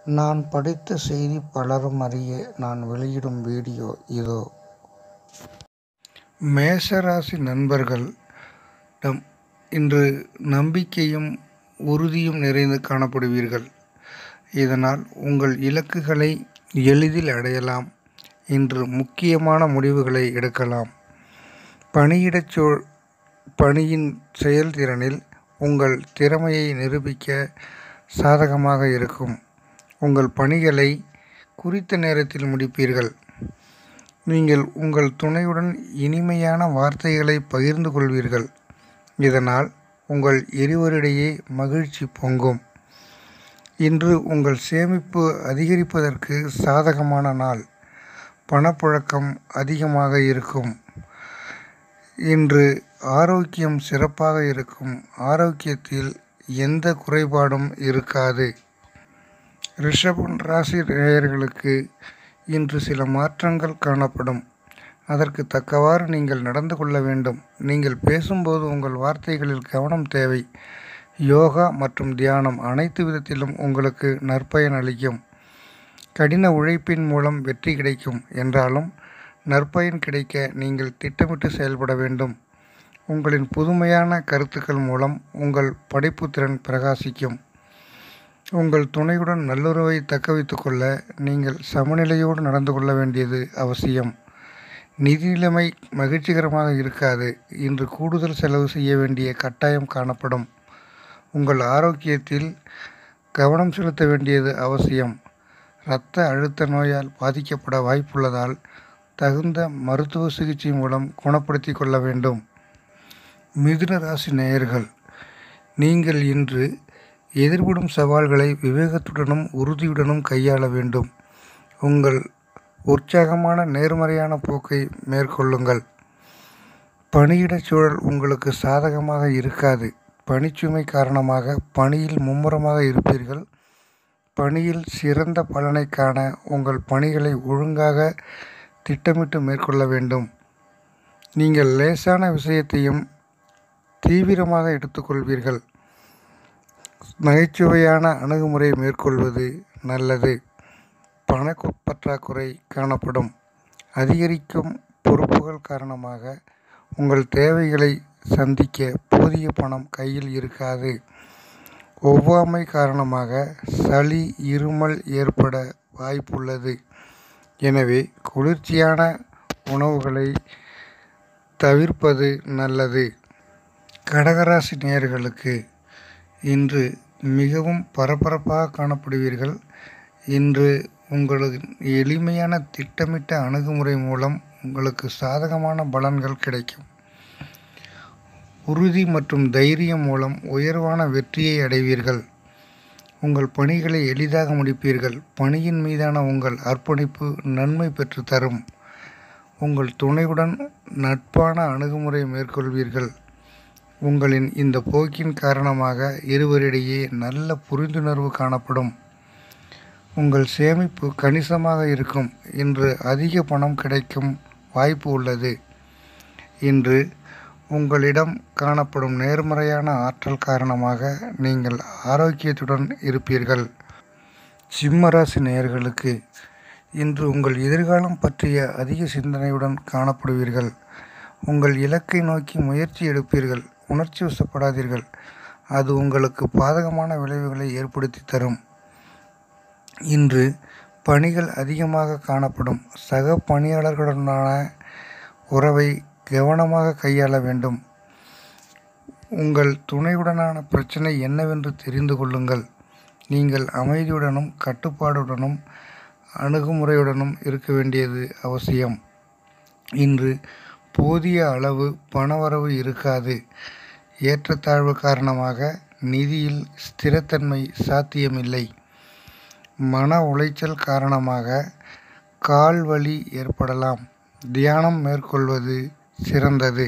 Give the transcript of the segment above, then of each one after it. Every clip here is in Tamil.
நான் படித்த செய்தி பலரும் அறிய நான் வெளியிடும் வீடியோ இதோ. மேஷ ராசி நண்பர்களிடம் இன்று நம்பிக்கையும் உறுதியும் நிறைந்து காணப்படுவீர்கள். இதனால் உங்கள் இலக்குகளை எளிதில் அடையலாம். இன்று முக்கியமான முடிவுகளை எடுக்கலாம். பணியிடச் பணியின் செயல்திறனில் உங்கள் திறமையை நிரூபிக்க சாதகமாக இருக்கும். உங்கள் பணிகளை குறித்த நேரத்தில் முடிப்பீர்கள். நீங்கள் உங்கள் துணையுடன் இனிமையான வார்த்தைகளை பகிர்ந்து கொள்வீர்கள். இதனால் உங்கள் இருவரிடையே மகிழ்ச்சி பொங்கும். இன்று உங்கள் சேமிப்பு அதிகரிப்பதற்கு சாதகமான நாள். பணப்புழக்கம் அதிகமாக இருக்கும். இன்று ஆரோக்கியம் சிறப்பாக இருக்கும். ஆரோக்கியத்தில் எந்த குறைபாடும் இருக்காது. ரிஷபம் ராசி நேயர்களுக்கு இன்று சில மாற்றங்கள் காணப்படும். அதற்கு தக்கவாறு நீங்கள் நடந்து கொள்ள வேண்டும். நீங்கள் பேசும்போது உங்கள் வார்த்தைகளில் கவனம் தேவை. யோகா மற்றும் தியானம் அனைத்து விதத்திலும் உங்களுக்கு நற்பயன் அளிக்கும். கடின உழைப்பின் மூலம் வெற்றி கிடைக்கும் என்றாலும் நற்பயன் கிடைக்க நீங்கள் திட்டமிட்டு செயல்பட வேண்டும். உங்களின் புதுமையான கருத்துக்கள் மூலம் உங்கள் படைப்புத்திறன் பிரகாசிக்கும். உங்கள் துணையுடன் நல்லுறவை தக்கவைத்துக் கொள்ள நீங்கள் சமநிலையோடு நடந்து கொள்ள வேண்டியது அவசியம். நிதி நிலைமை மகிழ்ச்சிகரமாக இருக்காது. இன்று கூடுதல் செலவு செய்ய வேண்டிய கட்டாயம் காணப்படும். உங்கள் ஆரோக்கியத்தில் கவனம் செலுத்த வேண்டியது அவசியம். இரத்த அழுத்த நோயால் பாதிக்கப்பட வாய்ப்புள்ளதால் தகுந்த மருத்துவ சிகிச்சை மூலம் குணப்படுத்திக் கொள்ள வேண்டும். மிதுன ராசி நேயர்கள் நீங்கள் இன்று எதிர்படும் சவால்களை விவேகத்துடனும் உறுதியுடனும் கையாள வேண்டும். உங்கள் உற்சாகமான நேர்மறையான போக்கை மேற்கொள்ளுங்கள். பணியிடச் சூழல் உங்களுக்கு சாதகமாக இருக்காது. பணிச்சுமை காரணமாக பணியில் மும்முரமாக இருப்பீர்கள். பணியில் சிறந்த பலனை காண உங்கள் பணிகளை ஒழுங்காக திட்டமிட்டு மேற்கொள்ள வேண்டும். நீங்கள் லேசான விஷயத்தையும் தீவிரமாக எடுத்துக் கொள்வீர்கள். நகைச்சுவையான அணுகுமுறை மேற்கொள்வது நல்லது. பணப்பற்றாக்குறை காணப்படும். அதிகரிக்கும் பொறுப்புகள் காரணமாக உங்கள் தேவைகளை சந்திக்க போதிய பணம் கையில் இருக்காது. ஒவ்வாமை காரணமாக சளி இருமல் ஏற்பட வாய்ப்புள்ளது. எனவே குளிர்ச்சியான உணவுகளை தவிர்ப்பது நல்லது. கடகராசி நேயர்களுக்கு இன்று மிகவும் பரபரப்பாக காணப்படுவீர்கள். இன்று உங்களது எளிமையான திட்டமிட்ட அணுகுமுறை மூலம் உங்களுக்கு சாதகமான பலன்கள் கிடைக்கும். உறுதி மற்றும் தைரியம் மூலம் உயர்வான வெற்றியை அடைவீர்கள். உங்கள் பணிகளை எளிதாக முடிப்பீர்கள். பணியின் மீதான உங்கள் அர்ப்பணிப்பு நன்மை பெற்றுத் தரும். உங்கள் துணையுடன் நட்பான அணுகுமுறை மேற்கொள்வீர்கள். உங்களின் இந்த போக்கின் காரணமாக இருவரிடையே நல்ல புரிந்துணர்வு காணப்படும். உங்கள் சேமிப்பு கணிசமாக இருக்கும். இன்று அதிக பணம் கிடைக்கும் வாய்ப்பு உள்ளது. இன்று உங்களிடம் காணப்படும் நேர்மறையான ஆற்றல் காரணமாக நீங்கள் ஆரோக்கியத்துடன் இருப்பீர்கள். சிம்ம ராசி நேயர்களுக்கு இன்று உங்கள் எதிர்காலம் பற்றிய அதிக சிந்தனையுடன் காணப்படுவீர்கள். உங்கள் இலக்கை நோக்கி முயற்சி எடுப்பீர்கள். உணர்ச்சி வசப்படாதீர்கள். அது உங்களுக்கு பாதகமான விளைவுகளை ஏற்படுத்தித் தரும். இன்று பணிகள் அதிகமாக காணப்படும். சக பணியாளர்களுடனான உறவை கவனமாக கையாள வேண்டும். உங்கள் துணையுடனான பிரச்னை என்னவென்று தெரிந்து கொள்ளுங்கள். நீங்கள் அமைதியுடனும் கட்டுப்பாட்டுடனும் அணுகுமுறையுடனும் இருக்க வேண்டியது அவசியம். இன்று போதிய அளவு பணவரவு இருக்காது. ஏற்றத்தாழ்வு காரணமாக நிதியில் ஸ்திரத்தன்மை சாத்தியமில்லை. மன உளைச்சல் காரணமாக கால் வலி ஏற்படலாம். தியானம் மேற்கொள்வது சிறந்தது.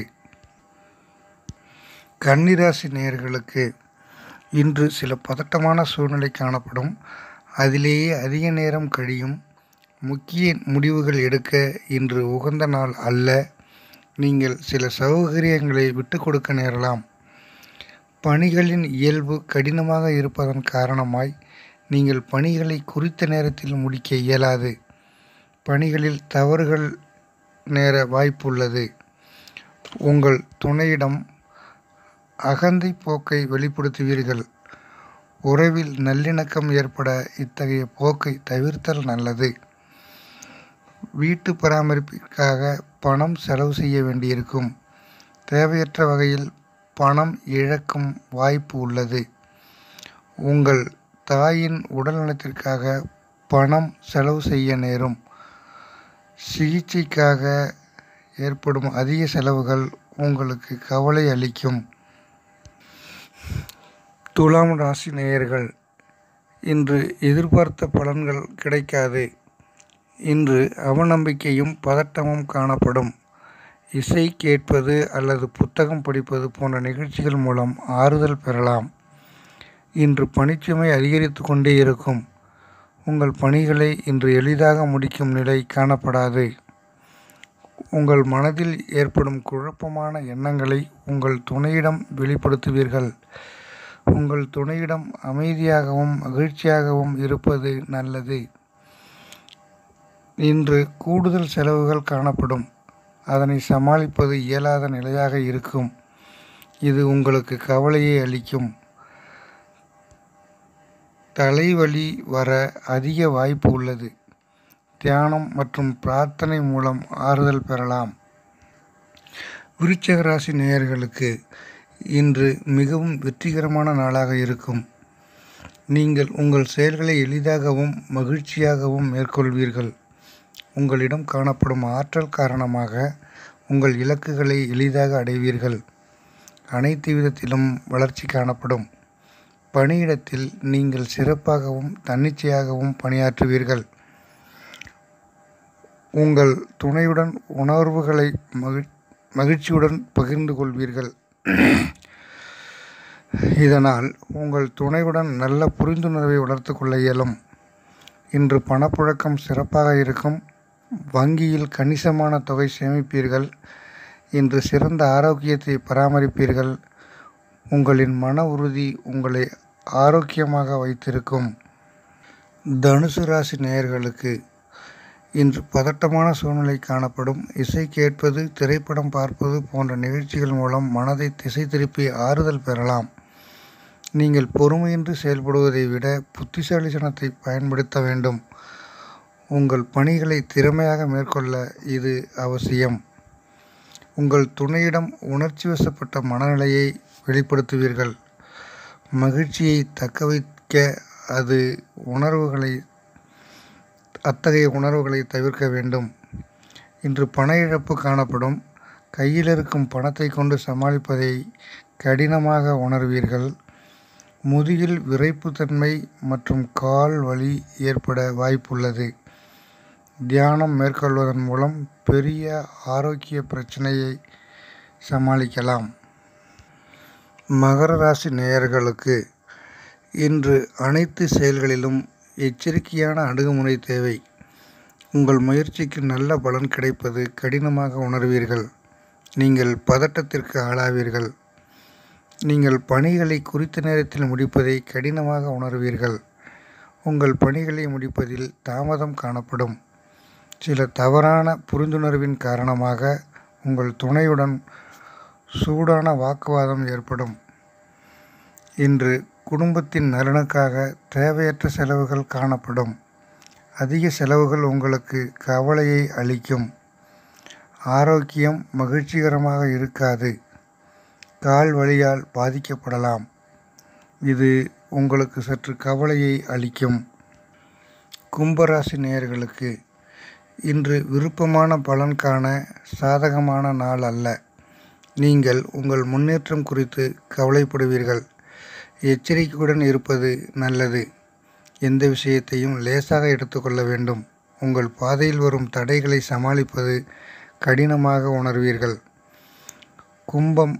கன்னி ராசி நேயர்களுக்கு இன்று சில பதட்டமான சூழ்நிலை காணப்படும். அதிலேயே அதிக நேரம் கழியும். முக்கிய முடிவுகள் எடுக்க இன்று உகந்த நாள் அல்ல. நீங்கள் சில சௌகரியங்களை விட்டுக் கொடுக்க நேரலாம். பணிகளின் இயல்பு கடினமாக இருப்பதன் காரணமாய் நீங்கள் பணிகளை குறித்த நேரத்தில் முடிக்க இயலாது பணிகளில் தவறுகள் நேர வாய்ப்புள்ளது உங்கள் துணையிடம் அகந்தை போக்கை வெளிப்படுத்துவீர்கள் உறவில் நல்லிணக்கம் ஏற்பட இத்தகைய போக்கை தவிர்த்தல் நல்லது வீட்டு பராமரிப்பிற்காக பணம் செலவு செய்ய வேண்டியிருக்கும் தேவையற்ற வகையில் பணம் இழக்கும் வாய்ப்பு உள்ளது உங்கள் தாயின் உடல்நலத்திற்காக பணம் செலவு செய்ய நேரும் சிகிச்சைக்காக ஏற்படும் அதிக செலவுகள் உங்களுக்கு கவலை அளிக்கும் துலாம் ராசி நேயர்கள் இன்று எதிர்பார்த்த பலன்கள் கிடைக்காது இன்று அவநம்பிக்கையும் பதட்டமும் காணப்படும் இசை கேட்பது அல்லது புத்தகம் படிப்பது போன்ற நிகழ்ச்சிகள் மூலம் ஆறுதல் பெறலாம் இன்று பணிச்சுமை அதிகரித்து கொண்டே இருக்கும் உங்கள் பணிகளை இன்று எளிதாக முடிக்கும் நிலை காணப்படாது உங்கள் மனதில் ஏற்படும் குழப்பமான எண்ணங்களை உங்கள் துணையிடம் வெளிப்படுத்துவீர்கள் உங்கள் துணையிடம் அமைதியாகவும் மகிழ்ச்சியாகவும் இருப்பது நல்லது இன்று கூடுதல் செலவுகள் காணப்படும் அதனை சமாளிப்பது இயலாத நிலையாக இருக்கும் இது உங்களுக்கு கவலையை அளிக்கும் தலைவலி வர அதிக வாய்ப்பு உள்ளது தியானம் மற்றும் பிரார்த்தனை மூலம் ஆறுதல் பெறலாம் விருச்சக ராசி நேயர்களுக்கு இன்று மிகவும் வெற்றிகரமான நாளாக இருக்கும் நீங்கள் உங்கள் செயல்களை எளிதாகவும் மகிழ்ச்சியாகவும் மேற்கொள்வீர்கள் உங்களிடம் காணப்படும் ஆற்றல் காரணமாக உங்கள் இலக்குகளை எளிதாக அடைவீர்கள் அனைத்து விதத்திலும் வளர்ச்சி காணப்படும் பணியிடத்தில் நீங்கள் சிறப்பாகவும் தன்னிச்சையாகவும் பணியாற்றுவீர்கள் உங்கள் துணையுடன் உணர்வுகளை மகிழ் மகிழ்ச்சியுடன் பகிர்ந்து கொள்வீர்கள் இதனால் உங்கள் துணையுடன் நல்ல புரிந்துணர்வை வளர்த்து கொள்ள இயலும் இன்று பணப்புழக்கம் சிறப்பாக இருக்கும் வங்கியில் கணிசமான தொகை சேமிப்பீர்கள் இன்று சிறந்த ஆரோக்கியத்தை பராமரிப்பீர்கள் உங்களின் மன உறுதி உங்களை ஆரோக்கியமாக வைத்திருக்கும் தனுசு ராசி நேயர்களுக்கு இன்று பதட்டமான சூழ்நிலை காணப்படும் இசை கேட்பது திரைப்படம் பார்ப்பது போன்ற நிகழ்ச்சிகள் மூலம் மனதை திசை திருப்பி ஆறுதல் பெறலாம் நீங்கள் பொறுமையின்றி செயல்படுவதை விட புத்திசாலித்தனத்தை பயன்படுத்த வேண்டும் உங்கள் பணிகளை திறமையாக மேற்கொள்ள இது அவசியம் உங்கள் துணையிடம் உணர்ச்சி வசப்பட்ட மனநிலையை வெளிப்படுத்துவீர்கள் மகிழ்ச்சியை தக்க வைக்க அது உணர்வுகளை அத்தகைய உணர்வுகளை தவிர்க்க வேண்டும் இன்று பண இழப்பு காணப்படும் கையில் இருக்கும் பணத்தை கொண்டு சமாளிப்பதை கடினமாக உணர்வீர்கள் முதுகில் விரைப்புத்தன்மை மற்றும் கால் வலி ஏற்பட வாய்ப்புள்ளது தியானம் மேற்கொள்வதன் மூலம் பெரிய ஆரோக்கிய பிரச்சனையை சமாளிக்கலாம் மகர ராசி நேயர்களுக்கு இன்று அனைத்து செயல்களிலும் எச்சரிக்கையான அணுகுமுறை தேவை உங்கள் முயற்சிக்கு நல்ல பலன் கிடைப்பது கடினமாக உணர்வீர்கள் நீங்கள் பதட்டத்திற்கு ஆளாவீர்கள் நீங்கள் பணிகளை குறித்த நேரத்தில் முடிப்பதை கடினமாக உணர்வீர்கள் உங்கள் பணிகளை முடிப்பதில் தாமதம் காணப்படும் சில தவறான புரிந்துணர்வின் காரணமாக உங்கள் துணையுடன் சூடான வாக்குவாதம் ஏற்படும் இன்று குடும்பத்தின் நலனுக்காக தேவையற்ற செலவுகள் காணப்படும் அதிக செலவுகள் உங்களுக்கு கவலையை அளிக்கும் ஆரோக்கியம் மகிழ்ச்சிகரமாக இருக்காது கால் வலியால் பாதிக்கப்படலாம் இது உங்களுக்கு சற்று கவலையை அளிக்கும் கும்பராசி நேயர்களுக்கு இன்று விருப்பமான பலன் காண சாதகமான நாள் அல்ல நீங்கள் உங்கள் முன்னேற்றம் குறித்து கவலைப்படுவீர்கள் எச்சரிக்கையுடன் இருப்பது நல்லது எந்த விஷயத்தையும் லேசாக எடுத்துக்கொள்ள வேண்டும் உங்கள் பாதையில் வரும் தடைகளை சமாளிப்பது கடினமாக உணர்வீர்கள் கும்பம்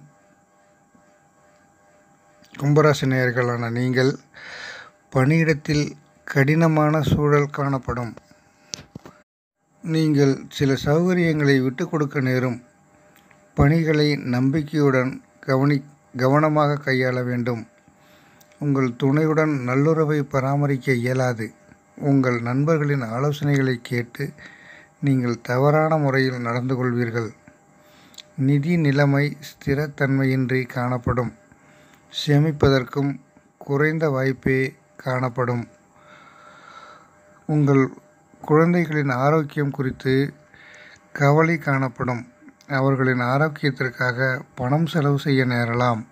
கும்பராசி நேயர்களான நீங்கள் பணியிடத்தில் கடினமான சூழல் காணப்படும் நீங்கள் சில சௌகரியங்களை விட்டு கொடுக்க நேரும் பணிகளை நம்பிக்கையுடன் கவனி கவனமாக கையாள வேண்டும் உங்கள் துணையுடன் நல்லுறவை பராமரிக்க இயலாது உங்கள் நண்பர்களின் ஆலோசனைகளை கேட்டு நீங்கள் தவறான முறையில் நடந்து கொள்வீர்கள் நிதி நிலைமை ஸ்திரத்தன்மையின்றி காணப்படும் சேமிப்பதற்கும் குறைந்த வாய்ப்பே காணப்படும் உங்கள் குழந்தைகளின் ஆரோக்கியம் குறித்து கவலை காணப்படும் அவர்களின் ஆரோக்கியத்திற்காக பணம் செலவு செய்ய நேரலாம்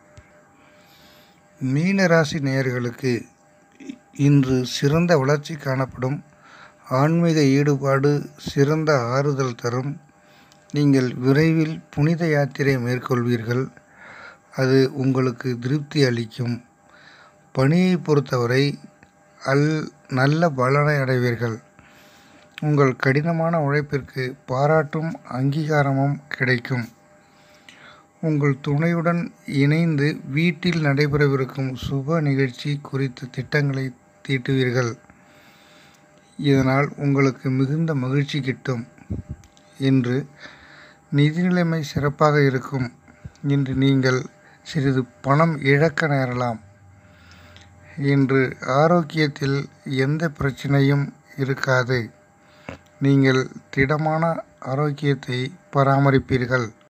மீனராசி நேயர்களுக்கு இன்று சிறந்த வளர்ச்சி காணப்படும் ஆன்மீக ஈடுபாடு சிறந்த ஆறுதல் தரும் நீங்கள் விரைவில் புனித யாத்திரை மேற்கொள்வீர்கள் அது உங்களுக்கு திருப்தி அளிக்கும் பணியை பொறுத்தவரை அல் நல்ல பலனை அடைவீர்கள் உங்கள் கடினமான உழைப்பிற்கு பாராட்டும் அங்கீகாரமும் கிடைக்கும் உங்கள் துணையுடன் இணைந்து வீட்டில் நடைபெறவிருக்கும் சுப நிகழ்ச்சி குறித்த திட்டங்களை தீட்டுவீர்கள் இதனால் உங்களுக்கு மிகுந்த மகிழ்ச்சி கிட்டும் இன்று நிதி நிலைமை சிறப்பாக இருக்கும் இன்று நீங்கள் சிறிது பணம் இழக்க நேரலாம் இன்று ஆரோக்கியத்தில் எந்த பிரச்சனையும் இருக்காது நீங்கள் திடமான ஆரோக்கியத்தை பராமரிப்பீர்கள்